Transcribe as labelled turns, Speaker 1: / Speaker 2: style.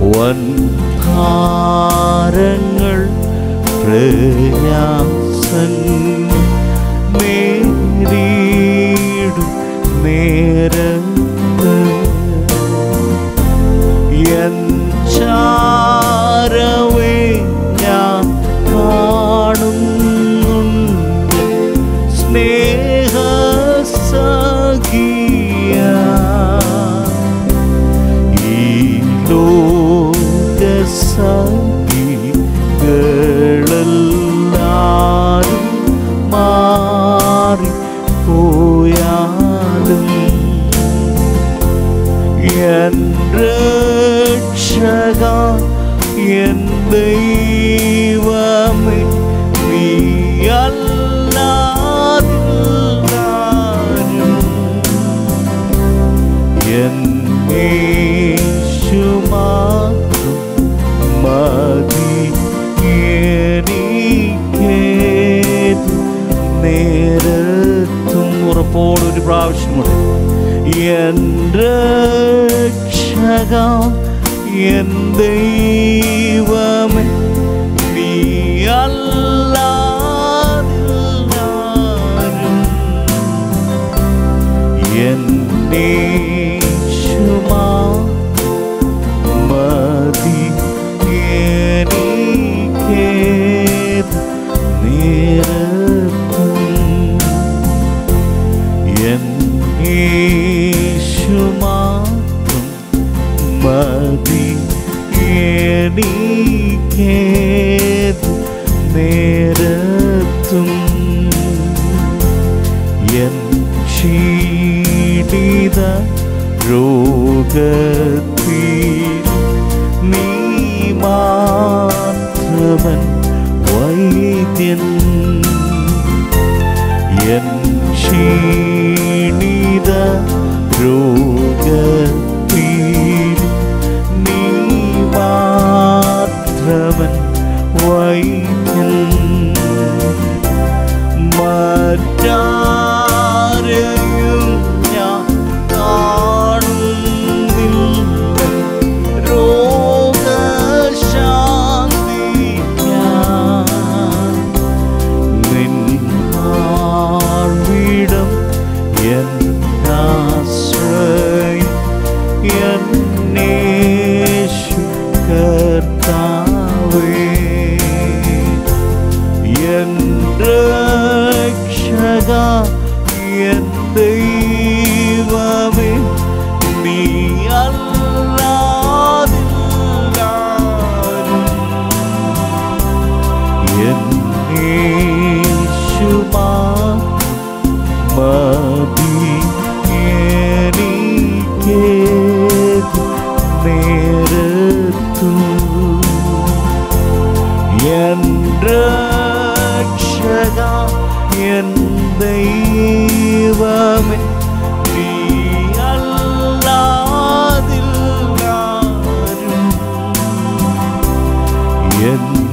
Speaker 1: വൻ ഭാരങ്ങൾ പ്രയാസങ്ങൾ നേരിടും നേരത്ത് എൻ ചാരവേ ഞാൻ കാണുന്നുണ്ട് സ്നേഹസഖിയ ഈ ലോകസഖികളെല്ലാരും മാറി പോയാലും എൻ രക്ഷക എൻ ദൈവമേ നീയല്ലാതില്ലാരും എൻ യേശു മാത്രം മതി എനിക്കേത് നേരത്തും ഉറപ്പോടെ ഒരു പ്രാവശ്യം കൂടെ എൻ രക്ഷക എൻ ദൈവമേ നീയല്ലാതില്ലാരും എന്നേശുമാ മതി എനിക്കേത് നേരത്തും എന്നേശുമാത്രം മതി എനിക്കേത് നേരത്തും എൻ ക്ഷീണിത രോഗത്തിൽ നീ മാത്രമൻ വൈദ്യൻ എൻ ക്ഷീണിത രോഗത്തിൽ നീ മാത്രമൻ വൈദ്യൻ മറ്റാരെയും ഞാൻ കാണുന്നില്ല രോഗശാന്തിക്കാൻ നിന്നാൾവിടം എന്നാശ്രയം എന്നേശു കർത്താവേ എൻ രക്ഷക എൻ ദൈവമേ നീ അല്ലാതില്ലാരും എൻ യേശുമാ മതി എനിക്കേത് നേരത്തു എൻ രക്ഷക എൻ ദൈവമേ നീ അല്ലാതില്ലാരും എൻ